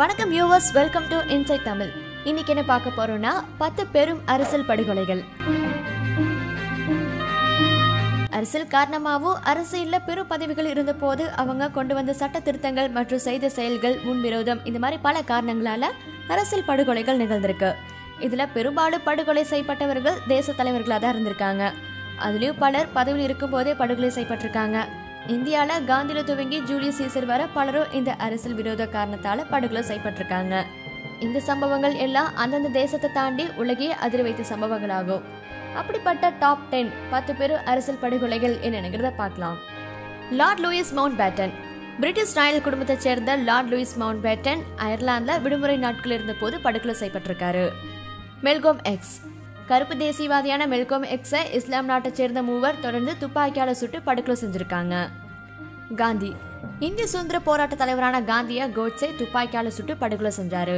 வணக்கம் viewers welcome to inside Tamil இன்னைக்கு என்ன பார்க்க போறோம்னா பத்து பெரும் அரசியல் படுகொலைகள் அரசியல் காரணமாகவும் அரசியல்ல பெரும் பதவிகள் இருந்தபோது அவங்க கொண்டு வந்த சட்ட திருத்தங்கள் மற்றும் செய்த செயல்கள் முன்விரோதம் இந்த மாதிரி பல காரணங்களால அரசியல் படுகொலைகள் நிகழ்ந்திருக்கு இதுல பெரும்பாலும் படுகொலை செய்யப்பட்டவர்கள் தேச தலைவர்களாக தான் இருந்திருக்காங்க அதுலயும் பலர் பதவியில் இருக்கும்போதே படுகொலை செய்யப்பட்டிருக்காங்க இந்தியால காந்தியில துவங்கி ஜூலியஸ் சீசர் வர பலரும் இந்த அரசியல் விரோத காரணத்தால படுகொலை செய்யப்பட்டிருக்காங்க இந்த சம்பவங்கள் எல்லாம் அந்தந்த தேசத்தை தாண்டி உலகையே அதிர வைத்த சம்பவங்களாகும் அப்படிப்பட்ட டாப் டென் பத்து பெரும் அரசியல் படுகொலைகள் என்னங்கிறத பார்க்கலாம் Lord Louis Mountbatten British royal குடும்பத்தைச் சேர்ந்த லார்ட் லூயிஸ் மவுண்ட் பேட்டன் அயர்லாந்தில் விடுமுறை நாட்கள் இருந்தபோது படுகொலை செய்யப்பட்டிருக்காரு மெல்கோம் எக்ஸ் கருப்பு தேசியவாதியான மெல்கோம் எக்ஸை இஸ்லாம் நாட்டைச் சேர்ந்த மூவர் தொடர்ந்து துப்பாக்கியால சுட்டு படுகொலை செஞ்சிருக்காங்க காந்தி இந்திய சுதந்திர போராட்ட தலைவரான காந்தியை கோட்ஸே துப்பாக்கியால சுட்டு படுகொலை செஞ்சாரு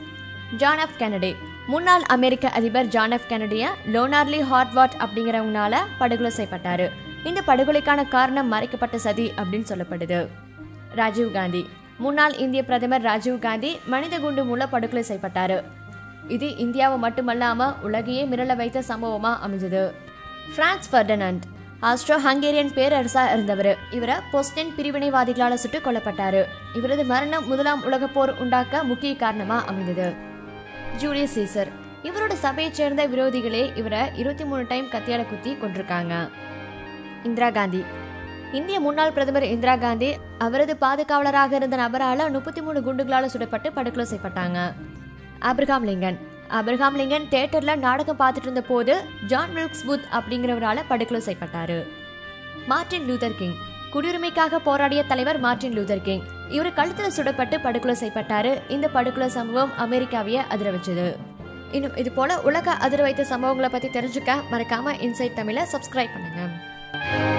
ஜான் எஃப் கெனடி முன்னாள் அமெரிக்க அதிபர் ஜான் எஃப் கெனடிய லோனார்லி ஹார்ட்வாட் அப்படிங்கிறவங்களால படுகொலை செய்யப்பட்டாரு இந்த படுகொலைக்கான காரணம் மறைக்கப்பட்ட சதி அப்படின்னு சொல்லப்படுது ராஜீவ் காந்தி முன்னாள் இந்திய பிரதமர் ராஜீவ் காந்தி மனித குண்டு மூலம் படுகொலை செய்யப்பட்டாரு இது இந்தியாவை மட்டுமல்லாம உலகையே மிரள வைத்த சம்பவமா அமைஞ்சது பிரான்ஸ் ஃபெர்டினண்ட் ஆஸ்ட்ரோ ஹங்கேரியன் பேரரசா இருந்தவர் இவரை பொஸ்டன் பிரிவினைவாதிகளால சுட்டு கொல்லப்பட்டாரு இவரது மரணம் முதலாம் உலகப் போர் உண்டாக்க முக்கிய காரணமா அமைந்தது ஜூலியஸ் சீசர் இவரோட சபையைச் சேர்ந்த விரோதிகளே இவரை இருபத்தி மூணு டைம் கத்தியால குத்தி கொண்டிருக்காங்க இந்திரா காந்தி இந்திய முன்னாள் பிரதமர் இந்திரா காந்தி அவரது பாதுகாவலராக இருந்த நபரால முப்பத்தி மூணு குண்டுகளால சுடப்பட்டு படுகொலை செய்யப்பட்டாங்க ஆப்ரஹாம் லிங்கன் ஆப்ரஹாம் லிங்கன் தியேட்டர்ல நாடகம் பார்த்துட்டு இருந்த போது ஜான் மில்க்ஸ் புத் அப்படிங்கிறவரால படுகொலை செய்யப்பட்டாரு மார்ட்டின் லூதர் கிங் குடியுரிமைக்காக போராடிய தலைவர் மார்ட்டின் லூதர் கிங் இவர் கழுத்துல சுடப்பட்டு படுகொலை செய்யப்பட்டாரு இந்த படுகொலை சம்பவம் அமெரிக்காவையே அதிர வச்சது இன்னும் இது போல உலக அதிர வைத்த சம்பவங்களை பத்தி தெரிஞ்சுக்க மறக்காம இன்சைட் தமிழை சப்ஸ்கிரைப் பண்ணுங்க